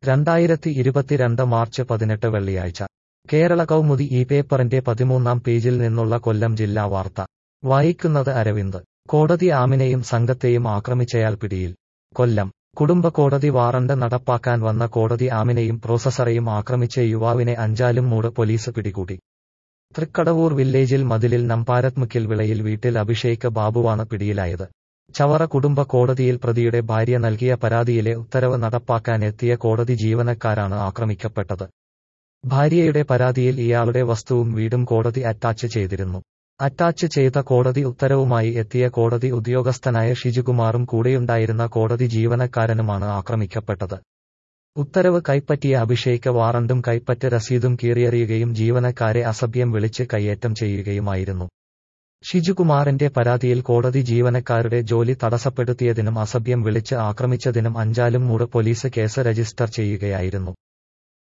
രണ്ടായിരത്തി ഇരുപത്തിരണ്ട് മാർച്ച് പതിനെട്ട് വെള്ളിയാഴ്ച കേരള കൗമുദി ഈ പേപ്പറിന്റെ പതിമൂന്നാം പേജിൽ നിന്നുള്ള കൊല്ലം ജില്ലാ വാർത്ത വായിക്കുന്നത് അരവിന്ദ് കോടതി ആമിനെയും സംഘത്തെയും ആക്രമിച്ചയാൾ പിടിയിൽ കൊല്ലം കുടുംബ കോടതി വാറണ്ട് നടപ്പാക്കാൻ വന്ന കോടതി ആമിനെയും പ്രോസസറെയും ആക്രമിച്ച യുവാവിനെ അഞ്ചാലും മൂട് പോലീസ് പിടികൂടി തൃക്കടവൂർ വില്ലേജിൽ മതിലിൽ നമ്പാരത്മുക്കിൽ വിളയിൽ വീട്ടിൽ അഭിഷേക് ബാബുവാണ് പിടിയിലായത് ചവറ കുടുംബ കോടതിയിൽ പ്രതിയുടെ ഭാര്യ നൽകിയ പരാതിയിലെ ഉത്തരവ് നടപ്പാക്കാൻ എത്തിയ കോടതി ജീവനക്കാരാണ് ആക്രമിക്കപ്പെട്ടത് ഭാര്യയുടെ പരാതിയിൽ ഇയാളുടെ വസ്തുവും വീടും കോടതി അറ്റാച്ച് ചെയ്തിരുന്നു അറ്റാച്ച് ചെയ്ത കോടതി ഉത്തരവുമായി എത്തിയ കോടതി ഉദ്യോഗസ്ഥനായ ഷിജുകുമാറും കൂടെയുണ്ടായിരുന്ന കോടതി ജീവനക്കാരനുമാണ് ആക്രമിക്കപ്പെട്ടത് ഉത്തരവ് കൈപ്പറ്റിയ അഭിഷേക് വാറണ്ടും കൈപ്പറ്റ് രസീതും കീറിയെറിയുകയും ജീവനക്കാരെ അസഭ്യം വിളിച്ച് കയ്യേറ്റം ചെയ്യുകയുമായിരുന്നു ഷിജുകുമാറിന്റെ പരാതിയിൽ കോടതി ജീവനക്കാരുടെ ജോലി തടസ്സപ്പെടുത്തിയതിനും അസഭ്യം വിളിച്ച് ആക്രമിച്ചതിനും അഞ്ചാലും മൂട് പോലീസ് കേസ് രജിസ്റ്റർ ചെയ്യുകയായിരുന്നു